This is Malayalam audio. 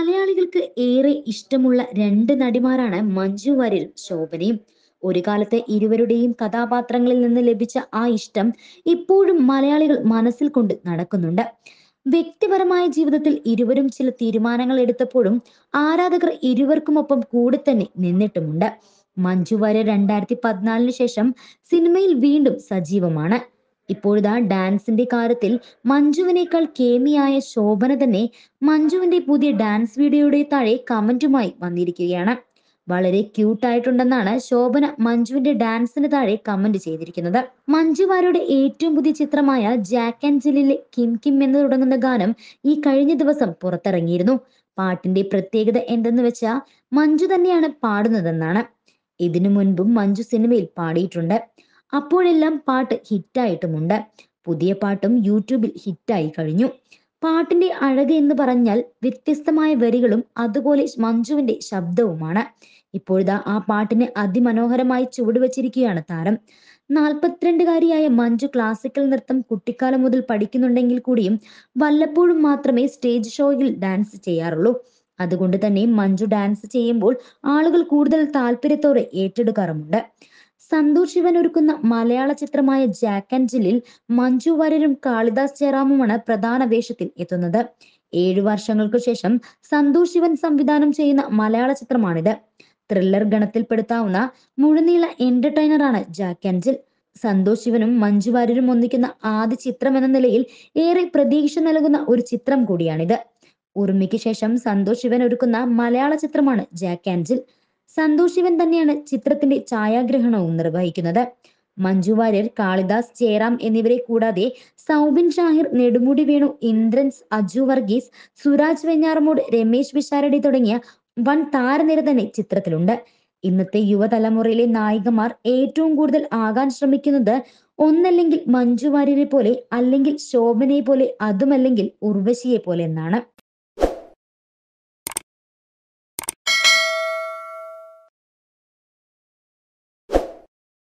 മലയാളികൾക്ക് ഏറെ ഇഷ്ടമുള്ള രണ്ട് നടിമാരാണ് മഞ്ജു വാര്യരും ശോഭനയും ഒരു കാലത്ത് ഇരുവരുടെയും കഥാപാത്രങ്ങളിൽ നിന്ന് ലഭിച്ച ആ ഇഷ്ടം ഇപ്പോഴും മലയാളികൾ മനസ്സിൽ കൊണ്ട് നടക്കുന്നുണ്ട് വ്യക്തിപരമായ ജീവിതത്തിൽ ഇരുവരും ചില തീരുമാനങ്ങൾ എടുത്തപ്പോഴും ആരാധകർ ഇരുവർക്കുമൊപ്പം കൂടെ തന്നെ നിന്നിട്ടുമുണ്ട് മഞ്ജു വാര്യർ രണ്ടായിരത്തി പതിനാലിന് ശേഷം സിനിമയിൽ വീണ്ടും സജീവമാണ് ഇപ്പോഴിതാ ഡാൻസിന്റെ കാര്യത്തിൽ മഞ്ജുവിനേക്കാൾ കേമിയായ ശോഭന തന്നെ മഞ്ജുവിന്റെ പുതിയ ഡാൻസ് വീഡിയോയുടെ താഴെ കമന്റുമായി വന്നിരിക്കുകയാണ് വളരെ ക്യൂട്ട് ആയിട്ടുണ്ടെന്നാണ് ശോഭന മഞ്ജുവിന്റെ ഡാൻസിന് താഴെ കമന്റ് ചെയ്തിരിക്കുന്നത് മഞ്ജു വാര്യരുടെ ഏറ്റവും പുതിയ ചിത്രമായ ജാക്ക് ആൻഡ് ജില്ലിലെ കിം കിം എന്ന് തുടങ്ങുന്ന ഗാനം ഈ കഴിഞ്ഞ ദിവസം പുറത്തിറങ്ങിയിരുന്നു പാട്ടിന്റെ പ്രത്യേകത എന്തെന്ന് വെച്ചാൽ മഞ്ജു തന്നെയാണ് പാടുന്നതെന്നാണ് ഇതിനു മുൻപും മഞ്ജു സിനിമയിൽ പാടിയിട്ടുണ്ട് അപ്പോഴെല്ലാം പാട്ട് ഹിറ്റായിട്ടുമുണ്ട് പുതിയ പാട്ടും യൂട്യൂബിൽ ഹിറ്റായി കഴിഞ്ഞു പാട്ടിന്റെ അഴക് എന്ന് പറഞ്ഞാൽ വ്യത്യസ്തമായ വരികളും അതുപോലെ മഞ്ജുവിന്റെ ശബ്ദവുമാണ് ഇപ്പോഴിതാ ആ പാട്ടിനെ അതിമനോഹരമായി ചുവടുവച്ചിരിക്കുകയാണ് താരം നാൽപ്പത്തിരണ്ടുകാരിയായ മഞ്ജു ക്ലാസിക്കൽ നൃത്തം കുട്ടിക്കാലം മുതൽ പഠിക്കുന്നുണ്ടെങ്കിൽ കൂടിയും വല്ലപ്പോഴും മാത്രമേ സ്റ്റേജ് ഷോയിൽ ഡാൻസ് ചെയ്യാറുള്ളൂ അതുകൊണ്ട് തന്നെ മഞ്ജു ഡാൻസ് ചെയ്യുമ്പോൾ ആളുകൾ കൂടുതൽ താല്പര്യത്തോടെ ഏറ്റെടുക്കാറുമുണ്ട് സന്തോഷ് ശിവൻ ഒരുക്കുന്ന മലയാള ചിത്രമായ ജാക്ക് ആൻഡ് ജില്ലിൽ മഞ്ജു വാര്യരും കാളിദാസ് ജയറാമുമാണ് പ്രധാന വേഷത്തിൽ എത്തുന്നത് ഏഴു വർഷങ്ങൾക്കു ശേഷം സന്തോഷ് ശിവൻ സംവിധാനം ചെയ്യുന്ന മലയാള ചിത്രമാണിത് ത്രില്ലർ ഗണത്തിൽപ്പെടുത്താവുന്ന മുഴുനീള എന്റർടൈനറാണ് ജാക്ക് ആൻഡ് ജിൽ സന്തോഷ് ശിവനും മഞ്ജു വാര്യരും ഒന്നിക്കുന്ന ആദ്യ ചിത്രം എന്ന നിലയിൽ ഏറെ പ്രതീക്ഷ നൽകുന്ന ഒരു ചിത്രം കൂടിയാണിത് ഉറുമിക്ക് ശേഷം സന്തോഷ് ശിവൻ ഒരുക്കുന്ന മലയാള ചിത്രമാണ് Jack and Jill Santhosh Shivan തന്നെയാണ് ചിത്രത്തിന്റെ ഛായാഗ്രഹണവും നിർവഹിക്കുന്നത് മഞ്ജു വാര്യർ കാളിദാസ് ജയറാം എന്നിവരെ കൂടാതെ സൗബിൻ ഷാഹിർ നെടുമുടി വേണു ഇന്ദ്രൻസ് അജു വർഗീസ് സുരാജ് വെഞ്ഞാറമൂട് രമേശ് വിശാരടി തുടങ്ങിയ വൻ താരനിര തന്നെ ചിത്രത്തിലുണ്ട് ഇന്നത്തെ യുവതലമുറയിലെ നായികമാർ ഏറ്റവും കൂടുതൽ ആകാൻ ശ്രമിക്കുന്നത് ഒന്നല്ലെങ്കിൽ മഞ്ജു വാര്യരെ പോലെ അല്ലെങ്കിൽ ശോഭനയെ പോലെ അതുമല്ലെങ്കിൽ ഉർവശിയെ പോലെ എന്നാണ്